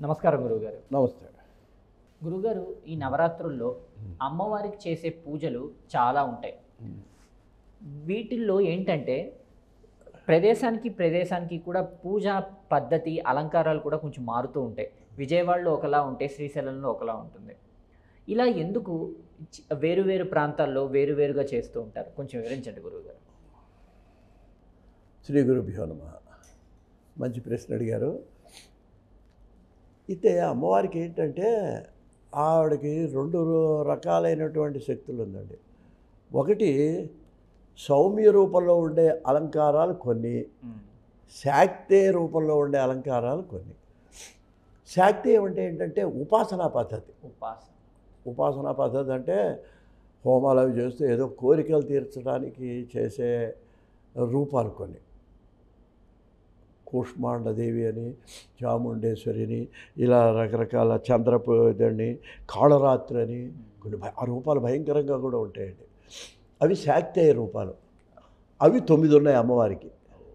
నమస్కారం గురువుగారు నమస్తే గురువుగారు ఈ నవరాత్రుల్లో అమ్మవారికి చేసే పూజలు చాలా ఉంటాయి వీటిల్లో ఏంటంటే ప్రదేశానికి ప్రదేశానికి కూడా పూజా పద్ధతి అలంకారాలు కూడా కొంచెం మారుతూ ఉంటాయి విజయవాడలో ఒకలా ఉంటే శ్రీశైలంలో ఒకలా ఉంటుంది ఇలా ఎందుకు చి- వేరు వేరు ప్రాంతాల్లో వేరు వేరుగా చేస్తూ ఉంటారు కొంచెం వివరించండి గురువుగారు శ్రీ గురుభ్యో నమ మంచి ప్రశ్న అడిగారు అయితే అమ్మవారికి ఏంటంటే ఆవిడకి రెండు రకాలైనటువంటి శక్తులు ఉందండి ఒకటి సౌమ్య రూపంలో ఉండే అలంకారాలు కొన్ని శాక్తే రూపంలో ఉండే అలంకారాలు కొన్ని శాక్తే అంటే ఏంటంటే ఉపాసనా పద్ధతి ఉపాసన ఉపాసనా పద్ధతి అంటే హోమాలు అవి చేస్తూ ఏదో కోరికలు తీర్చడానికి చేసే రూపాలు కొన్ని కూష్మాండదేవి అని చాముండేశ్వరిని ఇలా రకరకాల చంద్రపు ఇదని కాళరాత్రి అని కొన్ని భయ- ఆ రూపాలు భయంకరంగా కూడా ఉంటాయండి అవి శాక్తేయ రూపాలు అవి తొమ్మిది ఉన్నాయి అమ్మవారికి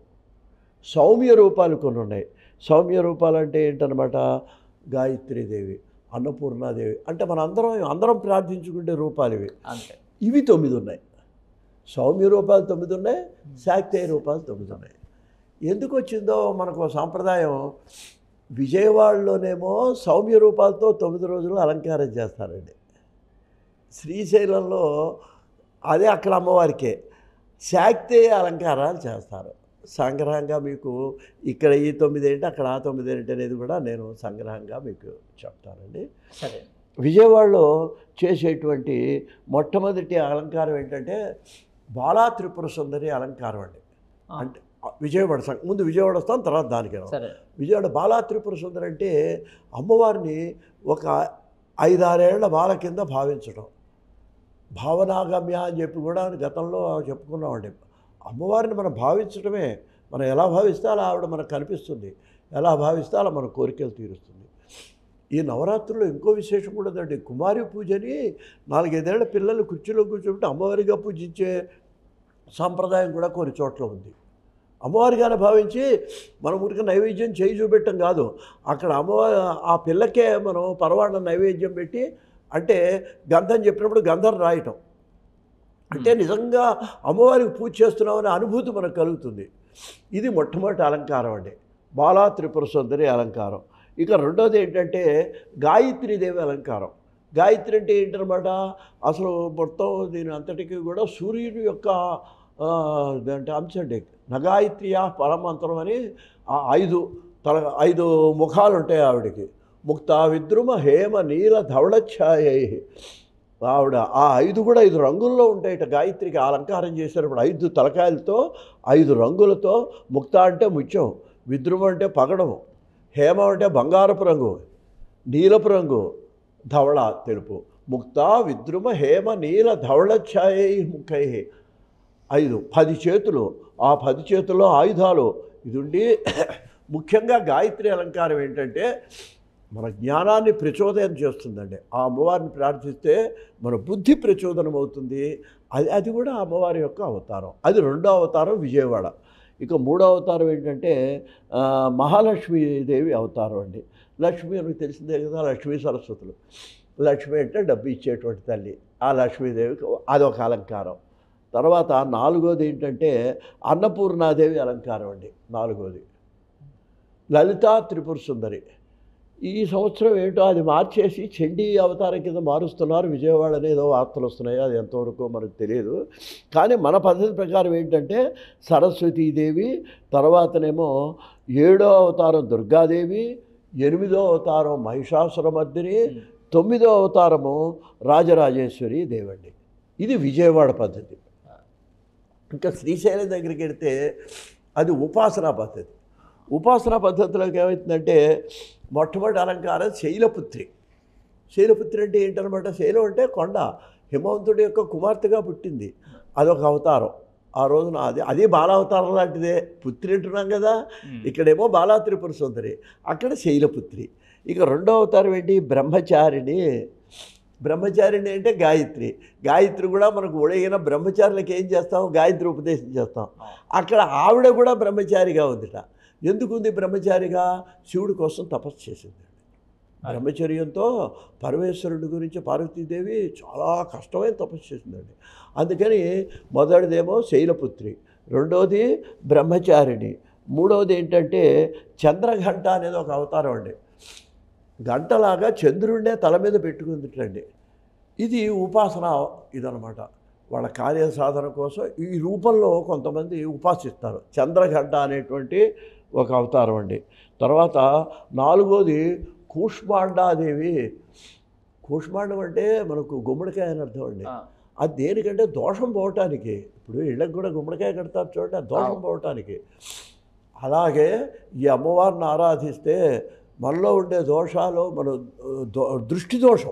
సౌమ్య రూపాలు కొన్ని ఉన్నాయి సౌమ్య రూపాలు అంటే ఏంటనమాట గాయత్రీదేవి అన్నపూర్ణాదేవి అంటే మన అందరం అందరం ప్రార్థించుకునే రూపాలు ఇవి అంతే ఇవి తొమ్మిది ఉన్నాయి సౌమ్య రూపాలు తొమ్మిది ఉన్నాయి శాక్తేయ రూపాలు తొమ్మిది ఉన్నాయి ఎందుకు వచ్చిందో మనకు ఓ సాంప్రదాయం విజయవాడలోనేమో సౌమ్య రూపాలతో తొమ్మిది రోజులు అలంకారం చేస్తారండి శ్రీశైలంలో అదే అక్కడ అమ్మవారికే శాక్తేయ అలంకారాలు చేస్తారు సంగ్రహంగా మీకు ఇక్కడ ఈ తొమ్మిది ఏంటి అక్కడ ఆ తొమ్మిది ఏంటి అనేది కూడా నేను సంగ్రహంగా మీకు చెప్తానండి సరే విజయవాడలో చేసేటువంటి మొట్టమొదటి అలంకారం ఏంటంటే బాలా త్రిపుర సుందరి అలంకారం అండి ఆ, అంటే విజయవాడ సం- ముందు విజయవాడ వస్తాం తర్వాత దానికి రా. సరే విజయవాడ బాలా త్రిపుర సుందరి అంటే అమ్మవారిని ఒక ఐదారేళ్ల బాల కింద భావించడం భావనాగమ్య అని చెప్పి కూడా గతంలో చెప్పుకున్నామండి అమ్మవారిని మనం భావించడమే మనం ఎలా భావిస్తే అలా ఆవిడ మనకు కనిపిస్తుంది ఎలా భావిస్తే అలా మన కోరికలు తీరుస్తుంది ఈ నవరాత్రుల్లో ఇంకో విశేషం కూడా ఉందండి కుమారి పూజని నాలుగైదేళ్ల పిల్లలు కుర్చీలో కూర్చోబెట్టి అమ్మవారిగా పూజించే సాంప్రదాయం కూడా కొన్ని చోట్ల ఉంది అమ్మవారిగానే భావించి మనం ఊరికి నైవేద్యం చేయి చూపెట్టం కాదు అక్కడ అమ్మవారి ఆ పిల్లకే మనం పరవాడ నైవేద్యం పెట్టి అంటే గంధం చెప్పినప్పుడు గంధం రాయటం అంటే నిజంగా అమ్మవారికి పూజ చేస్తున్నామనే అనుభూతి మనకు కలుగుతుంది ఇది మొట్టమొదటి అలంకారం అండి బాలా త్రిపుర సుందరి అలంకారం ఇక రెండోది ఏంటంటే గాయత్రీదేవి అలంకారం గాయత్రి అంటే ఏంటనమాట అసలు మొత్తం దీని అంతటికి కూడా సూర్యుని యొక్క ఆ, అంటే అంశం అండి నగాయత్రియా పరమంత్రం అని ఆ ఐదు తల ఐదు ముఖాలు ఉంటాయి ఆవిడకి ముక్త విద్రుమ హేమ నీల ధవళఛాయ ఆవిడ ఆ ఐదు కూడా ఐదు రంగుల్లో ఉంటాయట గాయత్రికి అలంకారం చేసినప్పుడు ఐదు తలకాయలతో ఐదు రంగులతో ముక్త అంటే ముత్యం విద్రుమ అంటే పగడము హేమ అంటే బంగారపు రంగు నీలపు రంగు ధవళ తెలుపు ముక్త విద్రుమ హేమ నీల ధవళఛాయ ముఖై ఐదు పది చేతులు ఆ పది చేతుల్లో ఆయుధాలు ఇది ఉండి ముఖ్యంగా గాయత్రి అలంకారం ఏంటంటే మన జ్ఞానాన్ని ప్రచోదనం చేస్తుందండి ఆ అమ్మవారిని ప్రార్థిస్తే మన బుద్ధి ప్రచోదనం అవుతుంది అది అది కూడా అమ్మవారి యొక్క అవతారం అది రెండో అవతారం విజయవాడ ఇక మూడో అవతారం ఏంటంటే ఆ, మహాలక్ష్మీదేవి అవతారం అండి లక్ష్మి అని తెలిసిందే కదా లక్ష్మీ సరస్వతులు లక్ష్మి అంటే డబ్బు ఇచ్చేటువంటి తల్లి ఆ లక్ష్మీదేవికి అదొక అలంకారం తర్వాత నాలుగోది ఏంటంటే అన్నపూర్ణాదేవి అలంకారం అండి నాలుగోది లలితా త్రిపుర సుందరి ఈ సంవత్సరం ఏంటో అది మార్చేసి చండీ అవతారం కింద మారుస్తున్నారు విజయవాడ ఏదో వార్తలు వస్తున్నాయి అది ఎంతవరకు మనకు తెలియదు కానీ మన పద్ధతి ప్రకారం ఏంటంటే సరస్వతీదేవి తర్వాతనేమో ఏడో అవతారం దుర్గాదేవి ఎనిమిదో అవతారం మహిషాసురమర్దిని తొమ్మిదో అవతారము రాజరాజేశ్వరి దేవండి ఇది విజయవాడ పద్ధతి ఇంకా శ్రీశైలం దగ్గరికి వెడితే అది ఉపాసనా పద్ధతి ఉపాసనా పద్ధతిలోకి ఏమవుతుందంటే మొట్టమొదటి అలంకారం శైలపుత్రి శైలపుత్రి అంటే ఏంటనమాట శైలం అంటే కొండ హిమవంతుడి యొక్క కుమార్తెగా పుట్టింది అదొక అవతారం ఆ రోజున అది అది బాలావతారం లాంటిదే పుత్రి అంటున్నాం కదా ఇక్కడేమో బాలా త్రిపుర సుందరి అక్కడ శైలపుత్రి ఇక రెండో అవతారం ఏంటి బ్రహ్మచారిణి బ్రహ్మచారిణి అంటే గాయత్రి గాయత్రి కూడా మనకు ఒడిగిన బ్రహ్మచారులకు ఏం చేస్తాం గాయత్రి ఉపదేశం చేస్తాం అక్కడ ఆవిడ కూడా బ్రహ్మచారిగా ఉందిట ఎందుకుంది బ్రహ్మచారిగా శివుడి కోసం తపస్సు చేసింది బ్రహ్మచర్యంతో పరమేశ్వరుడి గురించి పార్వతీదేవి చాలా కష్టమైన తపస్సు చేసిందండి అందుకని మొదటిదేమో శైలపుత్రి రెండోది బ్రహ్మచారిణి మూడవది ఏంటంటే చంద్రఘంట అనేది ఒక అవతారం అండి గంటలాగా చంద్రుడినే తల మీద పెట్టుకుందిటండి ఇది ఉపాసన ఇదనమాట వాళ్ళ కార్య సాధన కోసం ఈ రూపంలో కొంతమంది ఉపాసిస్తారు చంద్రఘంట అనేటువంటి ఒక అవతారం అండి తర్వాత నాలుగోది కూష్మాండాదేవి కూష్మాండం అంటే మనకు గుమ్మడికాయ అని అర్థం అండి ఆ, అది దేనికంటే దోషం పోవటానికి ఇప్పుడు ఇళ్ళకి కూడా గుమ్మడికాయ కడతారు చూడండి ఆ దోషం అవును. పోవటానికి అలాగే ఈ అమ్మవారిని ఆరాధిస్తే మనలో ఉండే దోషాలు మన దో- దృష్టి దోషం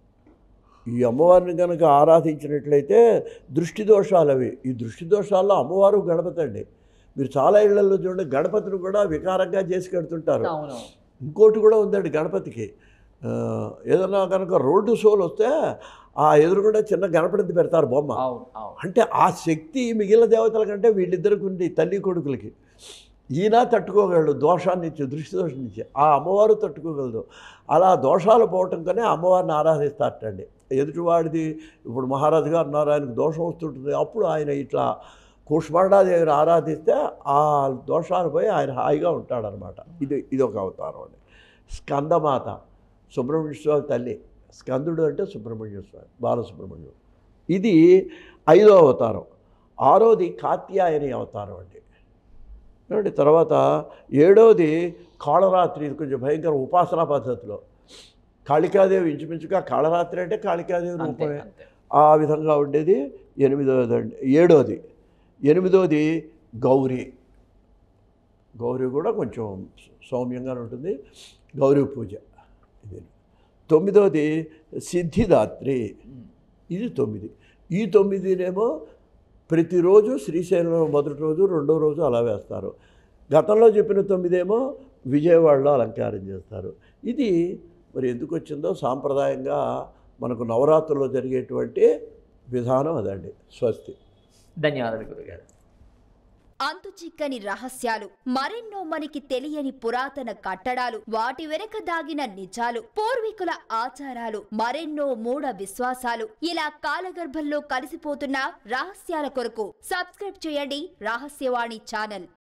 ఈ అమ్మవారిని కనుక ఆరాధించినట్లయితే దృష్టి దోషాలు అవి ఈ దృష్టి దోషాల్లో అమ్మవారు గణపతి అండి మీరు చాలా ఇళ్లలో చూడండి గణపతిని కూడా వికారంగా చేసి కడుతుంటారు అవును ఇంకోటి కూడా ఉందండి గణపతికి ఆ, ఏదన్నా కనుక రోడ్డు షోలు వస్తే ఆ ఎదురుగుండా చిన్న గణపతిని పెడతారు బొమ్మ అవును అవును అంటే ఆ శక్తి మిగిలిన దేవతల కంటే వీళ్ళిద్దరికి ఉంది తల్లి కొడుకులకి ఈయన తట్టుకోగలడు దోషాన్ని ఇచ్చి దృష్టి దోషం నుంచి ఆ అమ్మవారు తట్టుకోగలదు అలా దోషాలు పోవటం కనే అమ్మవారిని ఆరాధిస్తారటండి ఎదుటివాడిది ఇప్పుడు మహారాజు గారు ఉన్నారు ఆయనకు దోషం వస్తుంటుంది అప్పుడు ఆయన ఇట్లా కుష్మాండాదేవిని ఆరాధిస్తే ఆ దోషాలు పోయి ఆయన హాయిగా ఉంటాడనమాట ఇది ఇది ఒక అవతారం అండి స్కందమాత సుబ్రహ్మణ్య స్వామి తల్లి స్కందుడు అంటే సుబ్రహ్మణ్య స్వామి బాలసుబ్రహ్మణ్యం ఇది ఐదో అవతారం ఆరోది కాత్యాయని అవతారం అండి ఏమండి తర్వాత ఏడవది కాళరాత్రి ఇది కొంచెం భయంకర ఉపాసనా పద్ధతిలో కాళికాదేవి ఇంచుమించుగా కాళరాత్రి అంటే కాళికాదేవి అంతే రూపమే అంతే ఆ విధంగా ఉండేది ఎనిమిదవది అండి ఏడోది ఎనిమిదోది గౌరీ గౌరీ కూడా కొంచెం సౌమ్యంగానే ఉంటుంది గౌరీ పూజ ఇది తొమ్మిదవది సిద్ధిదాత్రి ఉమ్, ఇది తొమ్మిది ఈ తొమ్మిదినేమో ప్రతిరోజు శ్రీశైలంలో మొదటి రోజు రెండో రోజు అలా వేస్తారు గతంలో చెప్పిన తొమ్మిదేమో విజయవాడలో అలంకారం చేస్తారు ఇది మరి ఎందుకు వచ్చిందో సాంప్రదాయంగా మనకు నవరాత్రుల్లో జరిగేటువంటి విధానం అదండి స్వస్తి ధన్యవాదాలు గురుగారు అంతు చిక్కని రహస్యాలు మరెన్నో మనకి తెలియని పురాతన కట్టడాలు వాటి వెనక దాగిన నిజాలు పూర్వీకుల ఆచారాలు మరెన్నో మూఢ విశ్వాసాలు ఇలా కాలగర్భంలో కలిసిపోతున్న రహస్యాల కొరకు సబ్స్క్రైబ్ చేయండి రహస్యవాణి ఛానల్